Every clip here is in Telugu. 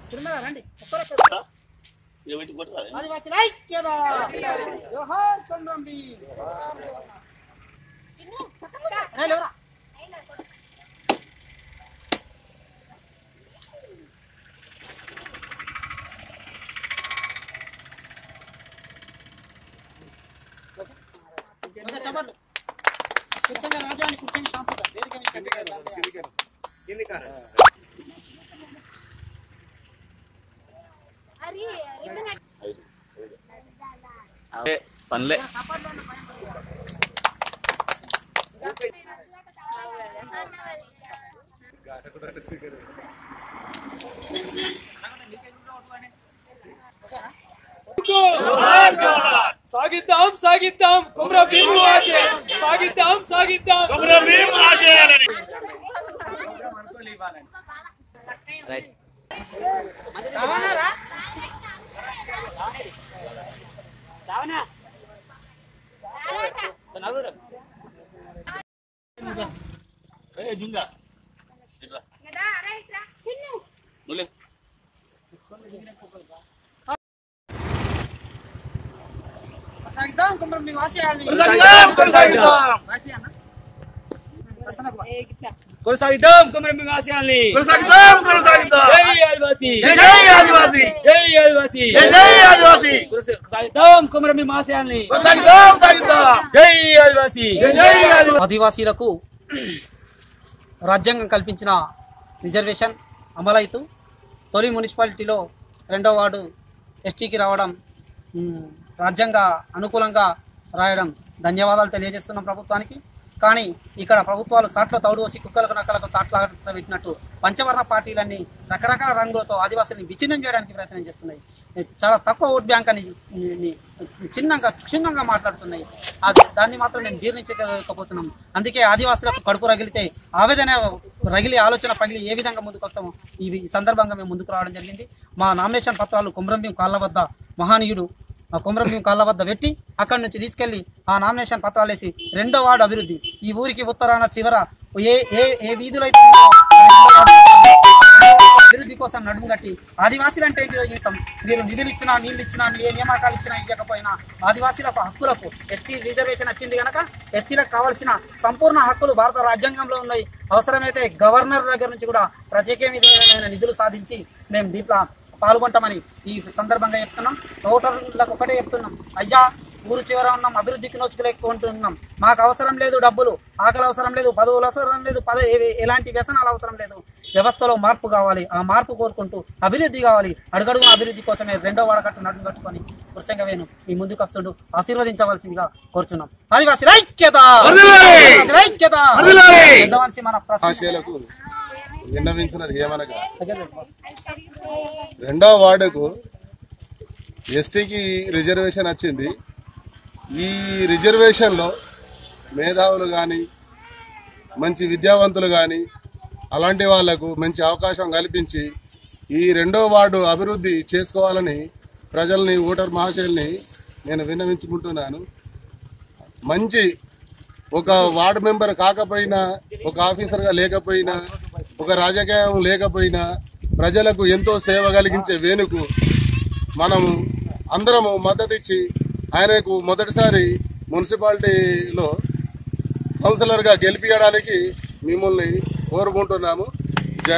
తిరుమల రండి ఒక్కరొక్కరు. ఇక పెట్టి కొట్టరాదే? ఆదివాసీల ఐక్యత జోహార్ కొమరం భీమ్ రే, లేవరా. ఓకే, చప్పట్లు. కూర్చోండి రాజాని కూర్చొని శాంతిగా వేదిక మీద కట్టేయాలి. అవే పనులే సాగిద్దాం సాగిద్దాం కుమ్ర భీము ఆశయం సాగిద్దాం సాగిద్దాం రైట్ రావణారా? ఏ జుంగా ఇట్లా నువ్వులే కొనసాగిద్దాం కొమరం భీమ్ ఆశయాల్ని కొనసాగిద్దాం, కొనసాగిద్దాం. ఆశయాన్నా? ప్రసన్న కుమార్. కొనసాగిద్దాం కుమ్ర భీము ఆశయాల్ని కొనసాగిద్దాం కొనసాగిద్దాం జై ఆదివాసి జై జై ఆదివాసి జై ఆదివాసి జై జై ఆదివాసి కొనసాగిద్దాం కుమ్ర భీము ఆశయాల్ని కొనసాగిద్దాం సాగిద్దాం జై ఆదివాసి జై జై ఆదివాసి ఆదివాసీలకు రాజ్యాంగం కల్పించిన రిజర్వేషన్ అమలైతూ తొలి మున్సిపాలిటీలో రెండో వార్డు ఎస్టీకి రావడం మ్, రాజ్యాంగ అనుకూలంగా రాయడం ధన్యవాదాలు తెలియజేస్తున్నాం ప్రభుత్వానికి కానీ ఇక్కడ ప్రభుత్వాలు సాట్లో తౌడు వచ్చి కుక్కలకు నక్కలకు తాట్లా పెట్టినట్టు పంచవర్ణ పార్టీలన్నీ రకరకాల రంగులతో ఆదివాసుల్ని విచ్ఛిన్నం చేయడానికి ప్రయత్నం చేస్తున్నాయి చాలా తక్కువ ఓట్ బ్యాంక్ అని ని- ని- చిన్నగా క్షుణ్ణంగా మాట్లాడుతున్నాయి అది దాన్ని మాత్రం మేము జీర్ణించలేకపోతున్నాం అందుకే ఆదివాసులకు కడుపు రగిలితే ఆవేదన రగిలి ఆలోచన పగిలి ఏ విధంగా ముందుకు వస్తామో ఈ ఈ సందర్భంగా మేము ముందుకు రావడం జరిగింది మా నామినేషన్ పత్రాలు కుమ్రంభీం కాళ్ళ వద్ద మహానీయుడు ఆ కుమ్రంభీం కాళ్ళ వద్ద పెట్టి అక్కడి నుంచి తీసుకెళ్లి ఆ నామినేషన్ పత్రాలు వేసి రెండో వార్డు అభివృద్ధి ఈ ఊరికి ఉత్తరాన చివర ఏ ఏ ఏ వీధులు అయితే ఉన్నాయో ఆ రెండో వార్డు అభివృద్ధి కోసం నడుము కట్టి ఆదివాసీలు అంటే ఏంటిదో చూస్తాం మీరు నిధులు ఇచ్చినా నీళ్ళు ఇచ్చినా ఏ నియామకాలు ఇచ్చినా ఇవ్వకపోయినా ఆదివాసీలకు హక్కులకు ఎస్టీ రిజర్వేషన్ వచ్చింది కనుక ఎస్టీలకు కావాల్సిన సంపూర్ణ హక్కులు భారత రాజ్యాంగంలో ఉన్నాయి అవసరమైతే గవర్నర్ దగ్గర నుంచి కూడా ప్రత్యేకమైన నిధులు సాధించి మేము దీంట్లో పాల్గొంటామని ఈ సందర్భంగా చెప్తున్నాం ఓటర్లకు ఒకటే చెప్తున్నాం అయ్యా ఊరు చివర ఉన్నాం అభివృద్ధికి నోచుకోలేకుంటున్నాం మాకు అవసరం లేదు డబ్బులు ఆకలి అవసరం లేదు పదవులు అవసరం లేదు పద ఏ- ఎలాంటి వ్యసనాలు అవసరం లేదు వ్యవస్థలో మార్పు కావాలి ఆ మార్పు కోరుకుంటూ అభివృద్ధి కావాలి అడుగడుగున అభివృద్ధి కోసమే రెండో వాడకట్టు నడుము కట్టుకొని వృషంగవేను మీ ముందుకు వస్తుండు ఆశీర్వదించవలసిందిగా కోరుచున్నాం ఆదివాసీ ఐక్యత ఆదివాసీల ఐక్యత పెద్ద మనిషి మన ప్రశ్న ఆశయాలకు విన్నవించినది ఏమనగా రెండో వార్డుకు ఎస్టీకి రిజర్వేషన్ వచ్చింది ఈ రిజర్వేషన్లో మేధావులు కానీ మంచి విద్యావంతులు కానీ అలాంటి వాళ్లకు మంచి అవకాశం కల్పించి ఈ రెండో వార్డు అభివృద్ధి చేసుకోవాలని ప్రజల్ని ఓటర్ మహాశయుల్ని నేను విన్నవించుకుంటున్నాను మంచి ఒక వార్డు మెంబర్ కాకపోయినా ఒక ఆఫీసర్గా లేకపోయినా ఒక రాజకీయం లేకపోయినా ప్రజలకు ఎంతో సేవ కలిగించే వేణుకు మనము అందరము మద్దతు ఇచ్చి ఆయనకు మొదటిసారి మున్సిపాలిటీలో కౌన్సిలర్గా గెలిపించడానికి మిమ్మల్ని కోరుకుంటున్నాము జై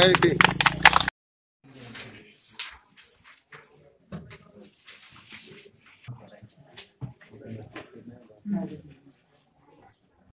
భీమ్